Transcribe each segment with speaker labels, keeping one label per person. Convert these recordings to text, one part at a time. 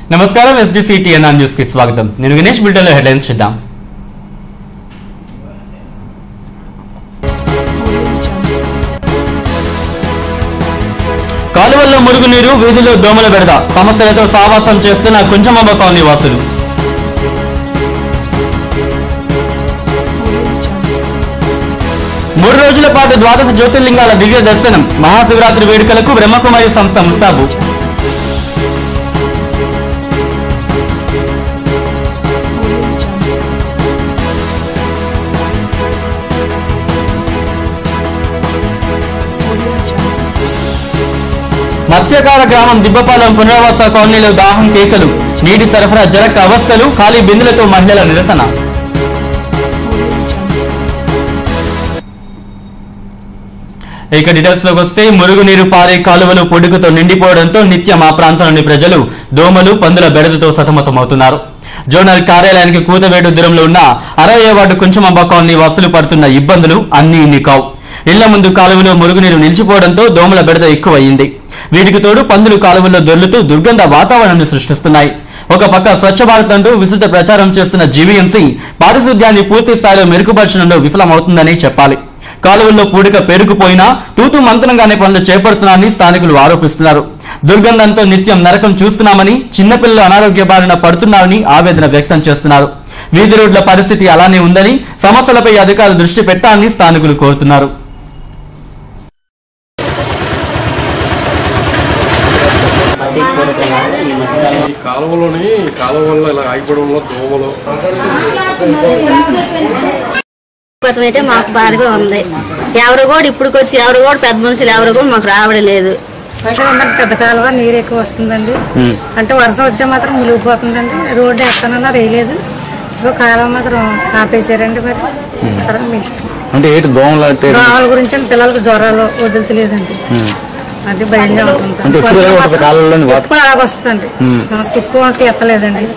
Speaker 1: నమస్కారం SDC TNR news కి స్వాగతం నేను వినేష్ బిల్టన్లో హెడ్లైన్స్ చూద్దాం కాలువల్లో మురుగునీరు వీధిలో దోమల బెడద సమస్యలతో సావాసం చేస్తున్న కుంచమమ్మ కాలనీ వాసులు మూడు రోజుల పాటు ద్వాదశ జ్యోతిర్లింగాల దివ్య దర్శనం మహాశివరాత్రి వేడుకలకు బ్రహ్మకుమారి సంస్థ ముస్తాబు మత్స్యకార గ్రామం దిబ్బపాలెం పునరావాస కాలనీలో దాహం కేకలు నీటి సరఫరా జరక్క అవస్థలు ఖాళీ బిందులతో మహిళల నిరసన ఇక డీటెయిల్స్ లోకి వస్తే మురుగునీరు పారే కాలువలు పొడుగుతో నిండిపోవడంతో నిత్యం ఆ ప్రాంతంలోని ప్రజలు దోమలు పందుల బెడదతో సతమతమవుతున్నారు జోనల్ కార్యాలయానికి కూతవేడు దూరంలో ఉన్న అరవై వార్డు కుంచమంబ కాలనీ వాసులు పడుతున్న ఇబ్బందులు అన్ని ఇన్ని కావు ఇళ్ల ముందు కాలువలో మురుగునీరు నిలిచిపోవడంతో దోమల బెడద ఎక్కువయింది వీటికి తోడు పందులు కాలువల్లో దొర్లుతూ దుర్గంధ వాతావరణాన్ని సృష్టిస్తున్నాయి ఒక పక్క స్వచ్ఛ భారత్ అంటూ విస్తృత ప్రచారం చేస్తున్న జీవీఎంసీ పారిశుద్ధ్యాన్ని పూర్తి స్థాయిలో మెరుగుపరచడంలో విఫలమవుతుందని చెప్పాలి కాలువల్లో పూడిక పెరుగుపోయినా తూతు మంత్రంగానే పనులు చేపడుతున్నారని స్థానికులు ఆరోపిస్తున్నారు దుర్గంధంతో నిత్యం నరకం చూస్తున్నామని చిన్నపిల్లలు అనారోగ్య బారిన పడుతున్నారని ఆవేదన వ్యక్తం చేస్తున్నారు వీధి రోడ్ల పరిస్థితి అలానే ఉందని సమస్యలపై అధికారులు దృష్టి పెట్టాలని స్థానికులు కోరుతున్నారు
Speaker 2: ఈ కాలువలోని కాలువ వల్ల ఇలా ఆగిపోవడం వల్ల దోమలు
Speaker 3: ప్రభుత్వం అయితే మాకు బాధగా ఉంది ఎవరు కూడా ఇప్పుడుకొచ్చి ఎవరు కూడా పెద్ద మనుషులు ఎవరు కూడా మాకు రావడం లేదు
Speaker 4: వర్షం ఉందంటే పెద్ద కాలువ నీరు ఎక్కువ వస్తుందండి అంటే వర్షం వస్తే మాత్రం మునిగిపోతుందండి రోడ్డు ఎక్కడన్నా వేయలేదు ఇగో కాలువ మాత్రం ఆపేశారండి మరి అక్కడ మీ ఇష్టం
Speaker 1: అంటే ఏంటి దోమలు అంటే
Speaker 4: దోమల గురించి అంటే పిల్లలకు జ్వరాలు వదులుతలేదండి అది భయంగా ఉంటుంది
Speaker 1: కాలంలోని
Speaker 4: ఎప్పుడు అలాగ వస్తుందండి తుప్పు అంటే ఎత్తలేదండి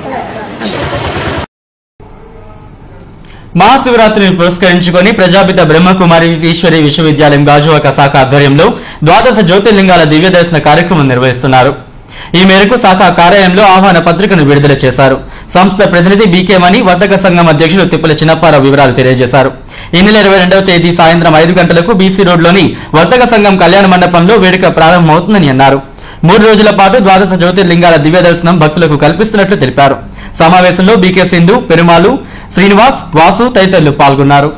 Speaker 1: మహాశివరాత్రిని పురస్కరించుకొని ప్రజాపిత బ్రహ్మకుమారి ఈశ్వరి విశ్వవిద్యాలయం గాజువాక శాఖ ఆధ్వర్యంలో ద్వాదశ జ్యోతిర్లింగాల దివ్య దర్శన కార్యక్రమం నిర్వహిస్తున్నారు ఈ మేరకు శాఖ కార్యాలయంలో ఆహ్వాన పత్రికను విడుదల చేశారు సంస్థ ప్రతినిధి బీకే మణి వర్తక సంఘం అధ్యక్షులు తిప్పల చిన్నప్పారావు వివరాలు తెలియజేశారు ఈ నెల ఇరవై రెండవ తేదీ సాయంత్రం ఐదు గంటలకు బీసీ రోడ్లోని వర్తక సంఘం కళ్యాణ మండపంలో వేడుక ప్రారంభమవుతుందని అన్నారు మూడు రోజుల పాటు ద్వాదశ జ్యోతిర్లింగాల దివ్య దర్శనం భక్తులకు కల్పిస్తున్నట్లు తెలిపారు సమావేశంలో బీకే సింధు పెరుమాలు శ్రీనివాస్ వాసు తదితరులు పాల్గొన్నారు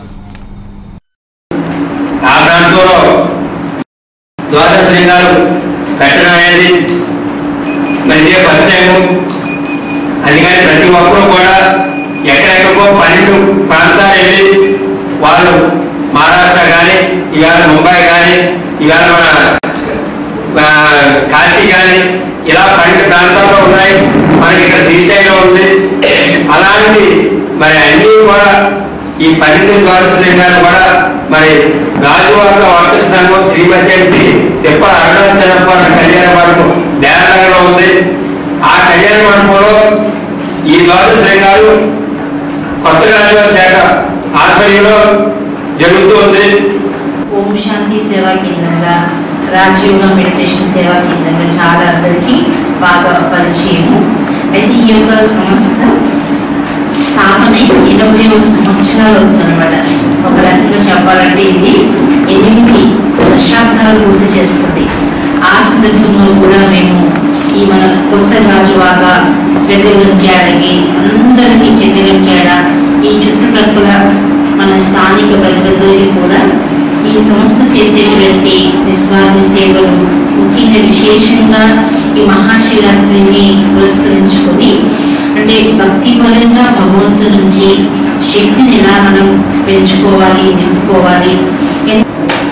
Speaker 5: ఆ ప్రాంతంలో ద్వాదశ లింగాలు కట్టడం అనేది మరి ఇదే ఫస్ట్ టైం అందుకని ప్రతి ఒక్కరూ కూడా ఎక్కడెక్కడికో పన్నెండు ప్రాంతాలు వెళ్ళి వాళ్ళు మహారాష్ట్ర కానీ ఇవాళ ముంబై కానీ ఇవాళ మన ఆ, కాశీ కానీ ఇలా పన్నెండు ప్రాంతాల్లో ఉన్నాయి మనకి ఇక్కడ శ్రీశైలం ఉంది అలాంటి మరి అన్నీ కూడా ఈ పన్నెండు ద్వాదశ లింగాలు కూడా మరి గాజువాక వర్తక సంఘం శ్రీమతి తిప్ప అరుణాచలప్ప కళ్యాణ మండపం దేవనగర్లో ఉంది ఆ కళ్యాణ మండపంలో ఈ ద్వాదశ లింగాలు కొత్త గాజువాక శాఖ ఆధ్వర్యంలో జరుగుతూ ఉంది
Speaker 6: ఓం శాంతి సేవా కేంద్రంగా రాజయోగ మెడిటేషన్ సేవా కేంద్రంగా చాలా అందరికీ బాగా పరిచయము అయితే ఈ యొక్క సంస్థ స్థాపన ఎనభై సంవత్సరాలు అవుతుందన్నమాట ఒక రకంగా చెప్పాలంటే ఇది ఎనిమిది దశాబ్దాలు పూర్తి చేసుకుంది ఆ సందర్భంలో కూడా మేము ఈ మన కొత్త రాజువాక పెద్దగంట్యాడకి అందరికీ చెద్దగంట్యాడ ఈ చుట్టుప్రక్కల మన స్థానిక ప్రజలకి కూడా ఈ సంస్థ చేసేటువంటి నిస్వార్థ సేవలు ముఖ్యంగా విశేషంగా ఈ మహాశివరాత్రిని పురస్కరించుకొని అంటే భక్తి పరంగా భగవంతుడి నుంచి శక్తిని ఎలా మనం పెంచుకోవాలి నింపుకోవాలి ఎంత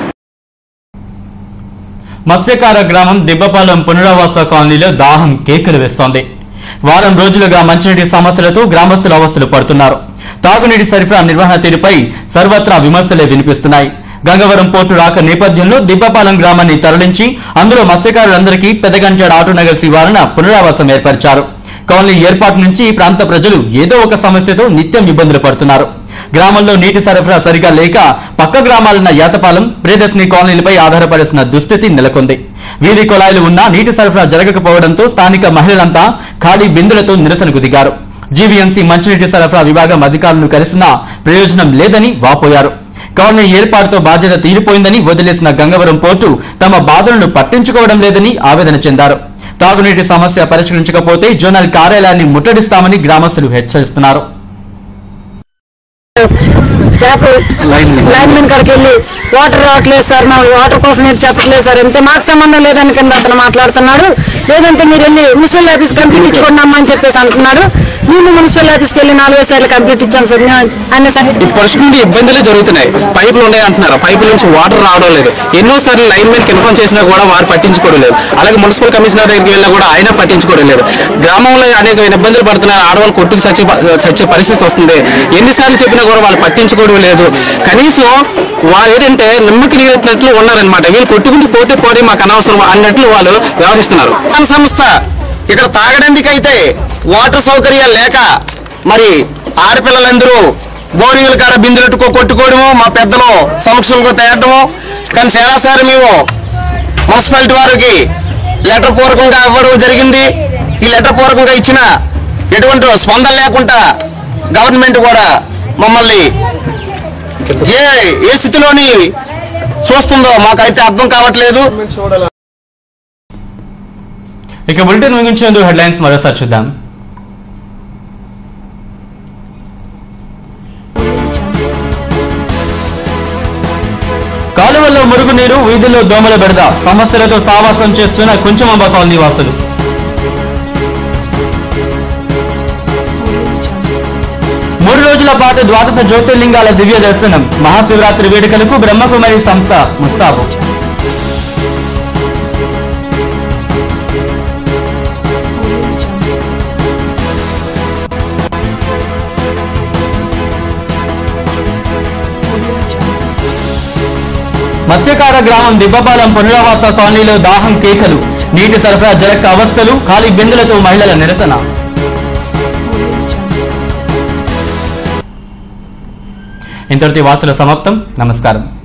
Speaker 1: మత్స్యకార గ్రామం దిబ్బపాలెం పునరావాస కాలనీలో దాహం కేకలు వేస్తోంది వారం రోజులుగా మంచినీటి సమస్యలతో గ్రామస్తులు అవస్థలు పడుతున్నారు తాగునీటి సరఫరా నిర్వహణ తీరుపై సర్వత్రా విమర్శలే వినిపిస్తున్నాయి గంగవరం పోర్టు రాక నేపథ్యంలో దిబ్బపాలెం గ్రామాన్ని తరలించి అందులో మత్స్యకారులందరికీ పెద్దగంజాడ ఆటోనగర్ శివారున పునరావాసం ఏర్పరిచారు కాలనీ ఏర్పాటు నుంచి ఈ ప్రాంత ప్రజలు ఏదో ఒక సమస్యతో నిత్యం ఇబ్బందులు పడుతున్నారు గ్రామంలో నీటి సరఫరా సరిగా లేక పక్క గ్రామాలన్న యాతపాలెం ప్రియదర్శిని కాలనీలపై ఆధారపడాల్సిన దుస్థితి నెలకొంది వీధి కుళాయిలు ఉన్నా నీటి సరఫరా జరగకపోవడంతో స్థానిక మహిళలంతా ఖాళీ బిందులతో నిరసనకు దిగారు జీవీఎంసీ మంచినీటి సరఫరా విభాగం అధికారులను కలిసినా ప్రయోజనం లేదని వాపోయారు కాలనీ ఏర్పాటుతో బాధ్యత తీరిపోయిందని వదిలేసిన గంగవరం పోర్టు తమ బాధలను పట్టించుకోవడం లేదని ఆవేదన చెందారు తాగునీటి సమస్య పరిష్కరించకపోతే జోనల్ కార్యాలయాన్ని ముట్టడిస్తామని గ్రామస్తులు హెచ్చరిస్తున్నారు
Speaker 7: స్టాఫ్ లైన్ మెన్ కాడికి వెళ్ళి వాటర్ రావట్లేదు సార్ మా వాటర్ కోసం మీరు చెప్పట్లేదు సార్ అంతే మాకు సంబంధం లేదని కింద అతను మాట్లాడుతున్నాడు లేదంటే మీరు వెళ్ళి మున్సిపల్ ఆఫీస్ కంప్లీట్ ఇచ్చుకున్నామా అని చెప్పేసి అంటున్నాడు మేము మున్సిపల్ ఆఫీస్కి వెళ్ళి నాలుగో సార్లు కంప్లీట్ ఇచ్చాం సార్ అన్న సార్
Speaker 8: పరిస్థితి ఇబ్బందులు జరుగుతున్నాయి పైపులు ఉన్నాయి అంటున్నారు పైపుల నుంచి వాటర్ రావడం లేదు ఎన్నోసార్లు లైన్ మెన్ ఇన్ఫార్మ్ చేసినా కూడా వారు పట్టించుకోవడం లేదు అలాగే మున్సిపల్ కమిషనర్ దగ్గరికి వెళ్ళినా కూడా ఆయన పట్టించుకోవడం లేదు గ్రామంలో అనేక ఇబ్బందులు పడుతున్నారు ఆడవాళ్ళు కొట్టుకు చచ్చే చచ్చే పరిస్థితి వస్తుంది ఎన్నిసార్లు చెప్పినా కూడా వాళ్ళు పట్టించుకోవడం లేదు కనీసం వాళ్ళు ఏంటంటే నిమ్మకి నీరెత్తినట్లు ఉన్నారనమాట వీళ్ళు కొట్టుకుంటూ పోతే పోతే మాకు అనవసరం అన్నట్లు వాళ్ళు వ్యవహరిస్తున్నారు
Speaker 9: సంస్థ ఇక్కడ తాగడానికైతే వాటర్ సౌకర్యాలు లేక మరి ఆడపిల్లలందరూ బోరింగ్ల కాడ బిందులెట్టుకో కొట్టుకోవడము మా పెద్దలు సమక్షంలో తేయడము కానీ చాలాసారి మేము మున్సిపాలిటీ వారికి లెటర్ పూర్వకంగా ఇవ్వడం జరిగింది ఈ లెటర్ పూర్వకంగా ఇచ్చిన ఎటువంటి స్పందన లేకుండా గవర్నమెంట్ కూడా మమ్మల్ని ఏ ఏ స్థితిలోని చూస్తుందో మాకైతే అర్థం కావట్లేదు
Speaker 1: ఇక బులెటిన్ ముగించేందుకు హెడ్లైన్స్ మరోసారి చూద్దాం కాలువల్లో మురుగునీరు వీధుల్లో దోమల బెడద సమస్యలతో సావాసం చేస్తున్న కుంచమంబ కాలనీ వాసులు మూడు రోజుల పాటు ద్వాదశ జ్యోతిర్లింగాల దివ్య దర్శనం మహాశివరాత్రి వేడుకలకు బ్రహ్మకుమారి సంస్థ ముస్తాబు మత్స్యకార గ్రామం దిబ్బపాలెం పునరావాస కాలనీలో దాహం కేకలు నీటి సరఫరా జరక్క అవస్థలు ఖాళీ బిందులతో మహిళల నిరసన ఇంతటితో ఈ వార్తల సమాప్తం నమస్కారం